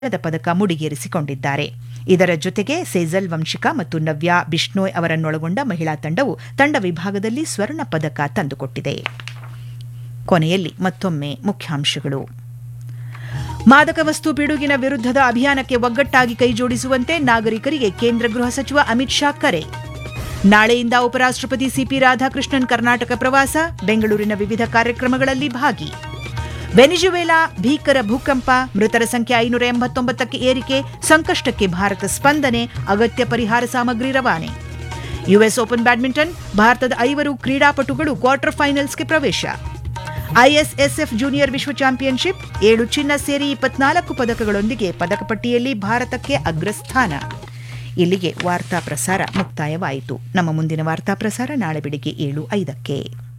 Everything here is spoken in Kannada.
ಚಿನ್ನದ ಪದಕ ಮುಡಿಗೇರಿಸಿಕೊಂಡಿದ್ದಾರೆ ಇದರ ಜೊತೆಗೆ ಸೇಜಲ್ ವಂಶಿಕಾ ಮತ್ತು ನವ್ಯಾ ಬಿಷ್ಣೋಯ್ ಅವರನ್ನೊಳಗೊಂಡ ಮಹಿಳಾ ತಂಡವು ತಂಡ ವಿಭಾಗದಲ್ಲಿ ಸ್ವರ್ಣ ಪದಕ ತಂದುಕೊಟ್ಟಿದೆ ಕೊನೆಯಲ್ಲಿ ಮತ್ತೊಮ್ಮೆ ಮುಖ್ಯಾಂಶಗಳು ಮಾದಕ ವಸ್ತು ಪಿಡುಗಿನ ವಿರುದ್ಧದ ಅಭಿಯಾನಕ್ಕೆ ಒಗ್ಗಟ್ಟಾಗಿ ಕೈಜೋಡಿಸುವಂತೆ ನಾಗರಿಕರಿಗೆ ಕೇಂದ್ರ ಗೃಹ ಸಚಿವ ಅಮಿತ್ ಶಾ ಕರೆ ನಾಳೆಯಿಂದ ಉಪರಾಷ್ಟಪತಿ ಸಿಪಿ ರಾಧಾಕೃಷ್ಣನ್ ಕರ್ನಾಟಕ ಪ್ರವಾಸ ಬೆಂಗಳೂರಿನ ವಿವಿಧ ಕಾರ್ಯಕ್ರಮಗಳಲ್ಲಿ ಭಾಗಿ ವೆನಿಜುವೆಲಾ ಭೀಕರ ಭೂಕಂಪ ಮೃತರ ಸಂಖ್ಯೆ ಐನೂರ ಎಂಬತ್ತೊಂಬತ್ತಕ್ಕೆ ಏರಿಕೆ ಸಂಕಷ್ಟಕ್ಕೆ ಭಾರತ ಸ್ಪಂದನೆ ಅಗತ್ಯ ಪರಿಹಾರ ಸಾಮಗ್ರಿ ರವಾನೆ ಯುಎಸ್ ಓಪನ್ ಬ್ಯಾಡ್ಮಿಂಟನ್ ಭಾರತದ ಐವರು ಕ್ರೀಡಾಪಟುಗಳು ಕ್ವಾರ್ಟರ್ ಫೈನಲ್ಸ್ಗೆ ಪ್ರವೇಶ ಐಎಸ್ಎಸ್ಎಫ್ ಜೂನಿಯರ್ ವಿಶ್ವ ಚಾಂಪಿಯನ್ಶಿಪ್ ಏಳು ಚಿನ್ನ ಸೇರಿ ಇಪ್ಪತ್ನಾಲ್ಕು ಪದಕಗಳೊಂದಿಗೆ ಪದಕ ಪಟ್ಟಿಯಲ್ಲಿ ಭಾರತಕ್ಕೆ ಅಗ್ರಸ್ಥಾನ ಇಲ್ಲಿಗೆ ವಾರ್ತಾ ಪ್ರಸಾರ ಮುಕ್ತಾಯವಾಯಿತು ನಮ್ಮ ಮುಂದಿನ ವಾರ್ತಾ ಪ್ರಸಾರ ನಾಳೆ ಬೆಳಿಗ್ಗೆ ಏಳು ಐದಕ್ಕೆ